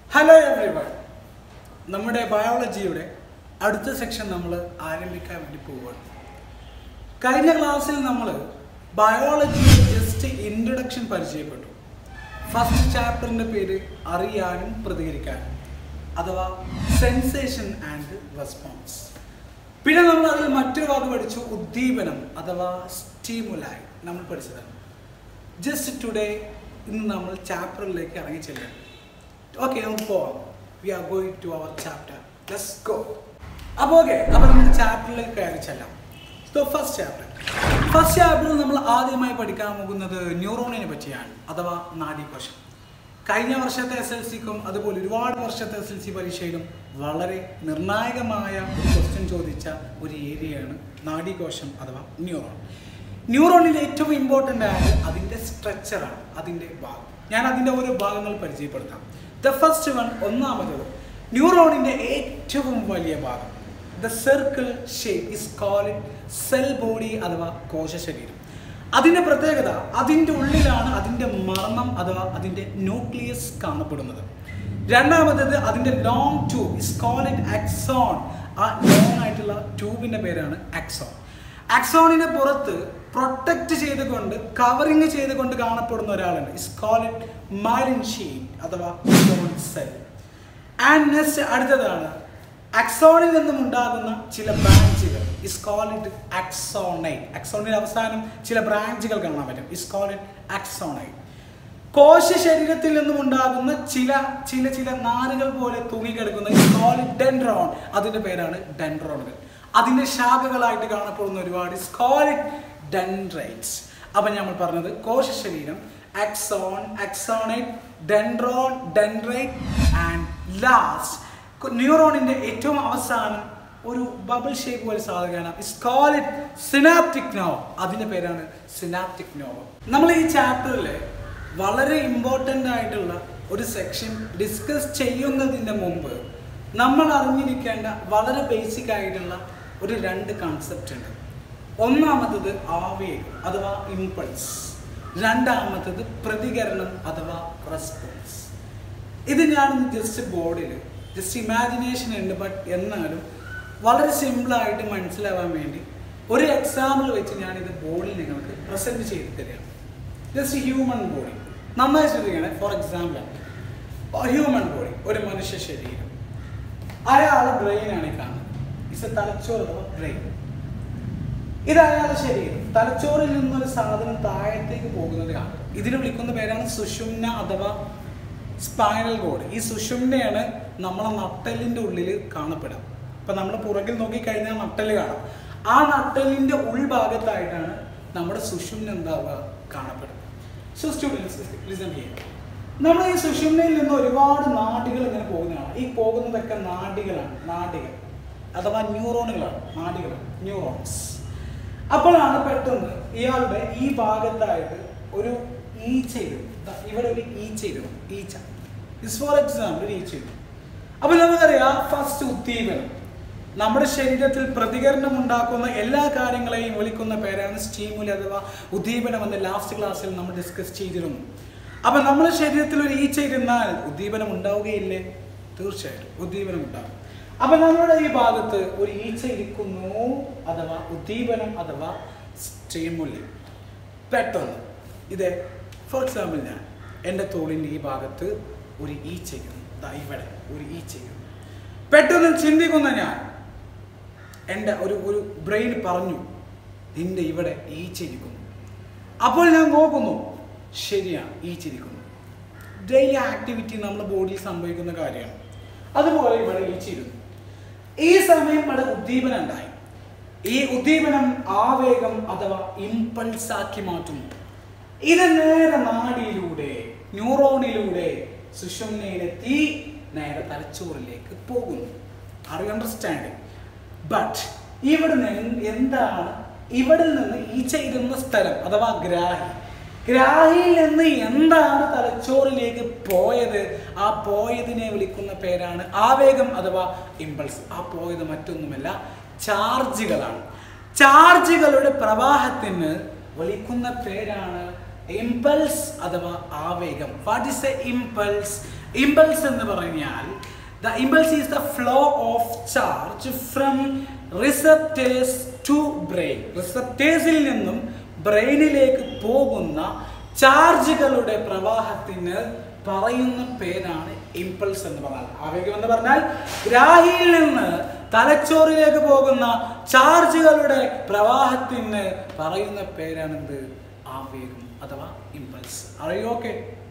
hello everyone നമ്മുടെ ബയോളജിയുടെ അടുത്ത section നമ്മൾ ആരംഭിക്കാൻ വേണ്ടി പോവുകയാണ് കഴിഞ്ഞ ക്ലാസ്സിൽ നമ്മൾ ബയോളജിയുടെ ജസ്റ്റ് ഇൻട്രൊഡക്ഷൻ പരിചയപ്പെട്ടു ഫസ്റ്റ് ചാപ്റ്ററിൻ്റെ പേര് അറിയാനും പ്രതികരിക്കാനും അഥവാ സെൻസേഷൻ ആൻഡ് റെസ്പോൺസ് പിന്നെ നമ്മൾ അതിൽ മറ്റൊരു വാക്ക് പഠിച്ചു ഉദ്ദീപനം അഥവാ സ്റ്റീമുലായി നമ്മൾ പഠിച്ചതാണ് ജസ്റ്റ് ടുഡേ ഇന്ന് നമ്മൾ ചാപ്റ്ററിലേക്ക് ഇറങ്ങി ചെല്ലുക ഓക്കെ നമുക്ക് പോവാം we are going to our chapter let's go അപ്പോൾ ഓക്കെ അപ്പോൾ നമുക്ക് ചാപ്റ്ററിലേക്ക് കയറി ചെല്ലാം സോ ഫസ്റ്റ് ചാപ്റ്റർ ഫസ്റ്റ് ചാപ്റ്ററിൽ നമ്മൾ ആദ്യമായി പഠിക്കാൻ പോകുന്നത് ന്യൂറോണിനെ പറ്റിയാണ് അഥവാ നാഡീകോശം കഴിഞ്ഞ വർഷത്തെ എസ് എൽ സിക്കും അതുപോലെ ഒരുപാട് വർഷത്തെ എസ് എൽ സി പരീക്ഷയിലും വളരെ നിർണായകമായ ഒരു ക്വസ്റ്റ്യൻ ചോദിച്ച ഒരു ഏരിയയാണ് നാഡീകോശം അഥവാ ന്യൂറോൺ ന്യൂറോണിൽ ഏറ്റവും ഇമ്പോർട്ടൻ്റ് ആയത് അതിൻ്റെ സ്ട്രക്ചറാണ് അതിൻ്റെ ഭാഗം ഞാൻ അതിൻ്റെ ഓരോ ഭാഗങ്ങൾ പരിചയപ്പെടുത്താം ദ ഫസ്റ്റ് വൺ ഒന്നാമത് ന്യൂറോണിൻ്റെ ഏറ്റവും വലിയ ഭാഗം the circle shape is called cell body അഥവാ കോശശരീരം അതിൻ്റെ പ്രത്യേകത അതിൻ്റെ ഉള്ളിലാണ് അതിൻ്റെ മർമ്മം അഥവാ അതിൻ്റെ ന്യൂക്ലിയസ് കാണപ്പെടുന്നത് രണ്ടാമത്തേത് അതിൻ്റെ long tube is called axon ആ ലോങ് ആയിട്ടുള്ള ട്യൂബിൻ്റെ പേരാണ് ആക്സോൺ ആക്സോണിന് പുറത്ത് പ്രൊട്ടക്റ്റ് ചെയ്തുകൊണ്ട് കവറിങ് ചെയ്തുകൊണ്ട് കാണപ്പെടുന്ന ഒരാളുണ്ട് ഇസ് കോൾഡ് മൈലിൻ ഷീറ്റ് അഥവാ സെൽ ആൻഡ് നെക്സ്റ്റ് അടുത്തതാണ് അക്സോണിൽ നിന്നും ഉണ്ടാകുന്ന ചില ബ്രാഞ്ചുകൾ ഇസ് കോൾഡ് അക്സോണൈറ്റ് അക്സോണിന്റെ അവസാനം ചില ബ്രാഞ്ചുകൾ കാണാൻ പറ്റും ഇസ് കോൾഡ് അക്സോണൈറ്റ് കോശ ശരീരത്തിൽ നിന്നും ഉണ്ടാകുന്ന ചില ചില ചില നാരുകൾ പോലെ തൂങ്ങിക്കിടക്കുന്ന ഇസ് കോൾഡ് ഡെൻഡ്രോൺ അതിന്റെ പേരാണ് ഡെൻഡ്രോണുകൾ അതിന്റെ ശാഖകളായിട്ട് കാണപ്പെടുന്ന ഒരുപാട് ഇസ് കോൾഡ് ഡെൻഡ്രൈറ്റ്സ് അപ്പൊ നമ്മൾ പറഞ്ഞത് കോശ ശരീരം അക്സോൺ അക്സോണൈറ്റ് ഡെൻഡ്രോൺ ഡെൻഡ്രൈറ്റ് ആൻഡ് ലാസ്റ്റ് ന്യൂറോണിന്റെ ഏറ്റവും അവസാനം ഒരു ബബിൾ ഷേപ്പ് പോലെ സാധനമാണ് ഇസ് കോൾഡ് സിനാപ്റ്റിക് നോവ് അതിന്റെ പേരാണ് സിനാപ്റ്റിക് നോവ് നമ്മൾ ഈ ചാപ്റ്ററിൽ വളരെ ഇമ്പോർട്ടൻ്റ് ആയിട്ടുള്ള ഒരു സെക്ഷൻ ഡിസ്കസ് ചെയ്യുന്നതിന് മുമ്പ് നമ്മൾ അറിഞ്ഞിരിക്കേണ്ട വളരെ ബേസിക് ആയിട്ടുള്ള ഒരു രണ്ട് കൺസെപ്റ്റ് ഉണ്ട് ഒന്നാമത്തത് ആവേഗം അഥവാ ഇമ്പൾസ് രണ്ടാമത്തത് പ്രതികരണം അഥവാ റെസ്പോൺസ് ഇത് ഞാൻ ജസ്റ്റ് ബോർഡിൽ ജസ്റ്റ് ഇമാജിനേഷൻ ഉണ്ട് ബട്ട് എന്നാലും വളരെ സിമ്പിളായിട്ട് മനസ്സിലാവാൻ വേണ്ടി ഒരു എക്സാമ്പിൾ വെച്ച് ഞാനിത് ബോർഡിൽ നിങ്ങൾക്ക് പ്രസൻറ്റ് ചെയ്ത് തരികയാണ് ജസ്റ്റ് ഹ്യൂമൻ ബോഡി നന്നായി ശ്രദ്ധിക്കണേ ഫോർ എക്സാമ്പിൾ ഹ്യൂമൻ ബോഡി ഒരു മനുഷ്യ ശരീരം അയാൾ ബ്രെയിനാണ് ഈ കാണുന്നത് ഇസ് എ തലച്ചോറ് അഥവാ ബ്രെയിൻ ഇത് അയാളുടെ ശരീരം തലച്ചോറിൽ നിന്നൊരു സാധനം താഴത്തേക്ക് പോകുന്നത് കാണും ഇതിന് വിളിക്കുന്ന പേരാണ് സുഷുമ്ന അഥവാ സ്പൈനൽ കോഡ് ഈ സുഷുമ്നയാണ് നമ്മളെ നട്ടലിൻ്റെ ഉള്ളിൽ കാണപ്പെടുക ഇപ്പൊ നമ്മൾ പുറകിൽ നോക്കിക്കഴിഞ്ഞാൽ നട്ടല് കാണാം ആ നട്ടലിൻ്റെ ഉൾഭാഗത്തായിട്ടാണ് നമ്മുടെ സുഷുമ്ന എന്താവുക കാണപ്പെടുക സോ സ്റ്റുഡൻസ് ലിസൺ ചെയ്യുക നമ്മൾ ഈ സുഷുമ്നയിൽ നിന്ന് ഒരുപാട് നാഡികൾ ഇങ്ങനെ പോകുന്നതാണ് ഈ പോകുന്നതൊക്കെ നാഡികളാണ് നാഡികൾ അഥവാ ന്യൂറോണുകളാണ് നാഡികളാണ് ന്യൂറോൺസ് അപ്പോഴാണ് പെട്ടെന്ന് ഇയാളുടെ ഈ ഭാഗത്തായിട്ട് ഒരു ഈച്ച ഇടും ദാ ഇവിടെ ഒരു ഈച്ച ഇടും ഈച്ച ഇസ് ഫോർ എക്സാമ്പിൾ ഒരു ഈച്ച ഇടും അപ്പൊ നമുക്കറിയാം ഫസ്റ്റ് ഉദ്ദീപനം നമ്മുടെ ശരീരത്തിൽ പ്രതികരണം ഉണ്ടാക്കുന്ന എല്ലാ കാര്യങ്ങളെയും വിളിക്കുന്ന പേരാണ് സ്റ്റീമുല അഥവാ ഉദ്ദീപനം എന്ന് ലാസ്റ്റ് ക്ലാസ്സിൽ നമ്മൾ ഡിസ്കസ് ചെയ്തിരുന്നു അപ്പൊ നമ്മുടെ ശരീരത്തിൽ ഒരു ഈച്ച ഇരുന്നാൽ ഉദ്ദീപനം ഉണ്ടാവുകയില്ലേ തീർച്ചയായിട്ടും ഉദ്ദീപനം ഉണ്ടാകും അപ്പൊ നമ്മുടെ ഈ ഭാഗത്ത് ഒരു ഈച്ച ഇരിക്കുന്നു അഥവാ ഉദ്ദീപനം അഥവാ സ്റ്റീമുലി പെട്ടെന്ന് ഇത് ഫോർ എക്സാമ്പിൾ ഞാൻ എൻ്റെ തോളിൻ്റെ ഈ ഭാഗത്ത് ഒരു ഈച്ച ഇരുന്നു ദാ ഇവിടെ ഒരു ഈച്ച ഇരുന്നു പെട്ടെന്ന് ചിന്തിക്കുന്ന ഞാൻ എൻ്റെ ഒരു ഒരു ബ്രെയിൻ പറഞ്ഞു നിന്റെ ഇവിടെ ഈച്ച ഇരിക്കുന്നു അപ്പോൾ ഞാൻ നോക്കുന്നു ശരിയാണ് ഈച്ചിരിക്കുന്നു ഡെയിലി ആക്ടിവിറ്റി നമ്മുടെ ബോഡിയിൽ സംഭവിക്കുന്ന കാര്യമാണ് അതുപോലെ ഇവിടെ ഈച്ചിരുന്നു ഈ സമയം ഇവിടെ ഉദ്ദീപനം ഉണ്ടായി ഈ ഉദ്ദീപനം ആവേഗം അഥവാ ഇമ്പൾസ് ആക്കി മാറ്റുന്നു ഇത് നേരെ നാടിയിലൂടെ ന്യൂറോണിലൂടെ സുഷുമ്നയിലെത്തി നേരെ തലച്ചോറിലേക്ക് പോകുന്നു ആർ യു അണ്ടർസ്റ്റാൻഡിങ് ബട്ട് ഇവിടെ നിന്ന് എന്താണ് ഇവിടെ നിന്ന് ഈച്ച ഇരുന്ന സ്ഥലം അഥവാ ഗ്രാഹി ഗ്രാഹിയിൽ നിന്ന് എന്താണ് തലച്ചോറിലേക്ക് പോയത് ആ പോയതിനെ വിളിക്കുന്ന പേരാണ് ആവേഗം അഥവാ ഇമ്പൾസ് ആ പോയത് മറ്റൊന്നുമല്ല ചാർജുകളാണ് ചാർജുകളുടെ പ്രവാഹത്തിന് വിളിക്കുന്ന പേരാണ് ഇമ്പൾസ് അഥവാ ആവേഗം what is a impulse impulse എന്ന് പറഞ്ഞാൽ the impulse is the flow of charge from receptors to brain റിസപ്റ്റേഴ്സിൽ നിന്നും ബ്രെയിനിലേക്ക് പോകുന്ന ചാർജുകളുടെ പ്രവാഹത്തിന് പറയുന്ന പേരാണ് ഇമ്പൾസ് എന്ന് പറഞ്ഞാൽ ആവേഗം എന്ന് പറഞ്ഞാൽ ഗ്രാഹിയിൽ നിന്ന് തലച്ചോറിലേക്ക് പോകുന്ന ചാർജുകളുടെ പ്രവാഹത്തിന് പറയുന്ന പേരാണെന്ത് ആവേഗം അഥവാ ഇമ്പൾസ് അറിയോ ഓക്കെ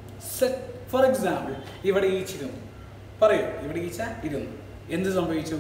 ഫോർ എക്സാമ്പിൾ ഇവിടെ ഈച്ചിരുന്നു പറയൂ ഇവിടെ ഈച്ച ഇരുന്നു എന്ത് സംഭവിച്ചു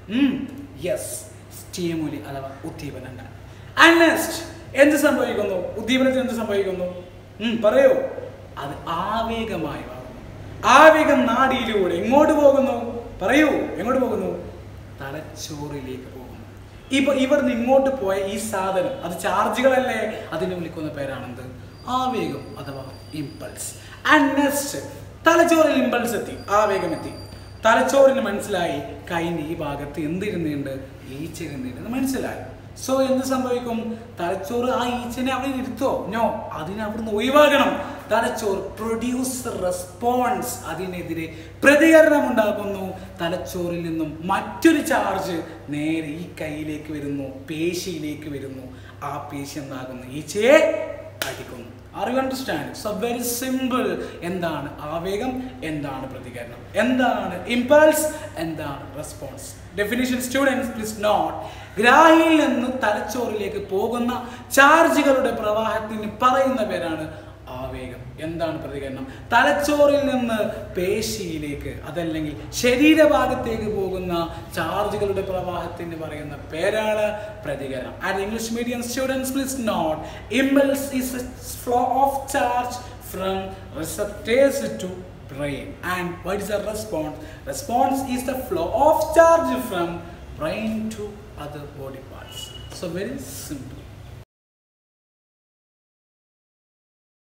യെസ് സ്റ്റീമുലി അഥവാ ഉദ്ദീപനം ആൻഡ് നെക്സ്റ്റ് എന്ത് സംഭവിക്കുന്നു ഉദ്ദീപനത്തിന് എന്ത് സംഭവിക്കുന്നു ഉം, പറയൂ അത് ആവേഗമായി മാറുന്നു ആവേഗം നാടിയിലൂടെ എങ്ങോട്ട് പോകുന്നു പറയൂ എങ്ങോട്ട് പോകുന്നു തലച്ചോറിലേക്ക് പോകുന്നു ഇപ്പൊ ഇവിടുന്ന് ഇങ്ങോട്ട് പോയ ഈ സാധനം അത് ചാർജുകളല്ലേ അതിനെ വിളിക്കുന്ന പേരാണെന്ത് ആവേഗം അഥവാ ഇമ്പൾസ് ആൻഡ് നെക്സ്റ്റ് തലച്ചോറിൽ ഇമ്പൾസ് എത്തി ആവേഗം എത്തി തലച്ചോറിന് മനസ്സിലായി കൈൻ്റെ ഈ ഭാഗത്ത് എന്തിരുന്നുണ്ട് ഈച്ച ഇരുന്നുണ്ട് മനസ്സിലായി സോ എന്ത് സംഭവിക്കും തലച്ചോറ് ആ ഈച്ചനെ അവിടെ ഇരുത്തോ നോ അതിനെ അവിടുന്ന് ഒഴിവാക്കണം തലച്ചോറ് പ്രൊഡ്യൂസ് റെസ്പോൺസ് അതിനെതിരെ പ്രതികരണം ഉണ്ടാക്കുന്നു തലച്ചോറിൽ നിന്നും മറ്റൊരു ചാർജ് നേരെ ഈ കൈയിലേക്ക് വരുന്നു പേശിയിലേക്ക് വരുന്നു ആ പേശി എന്താകുന്നു ഈച്ചയെ അടിക്കുന്നു are you understand so very simple എന്താണ് ആവേഗം എന്താണ് പ്രതികരണം എന്താണ് ഇമ്പൾസ് എന്താണ് response definition students please note ഗ്രാഹിയിൽ നിന്ന് തലച്ചോറിലേക്ക് പോകുന്ന ചാർജുകളുടെ പ്രവാഹത്തിന് പറയുന്ന പേരാണ് ആവേഗം എന്താണ് പ്രതികരണം തലച്ചോറിൽ നിന്ന് പേശിയിലേക്ക് അതല്ലെങ്കിൽ ശരീരഭാഗത്തേക്ക് പോകുന്ന ചാർജുകളുടെ പ്രവാഹത്തിന് പറയുന്ന പേരാണ് പ്രതികരണം and English medium students please note impulse is flow of charge from receptors to brain and what is the response response is the flow of charge from brain to other body parts so very simple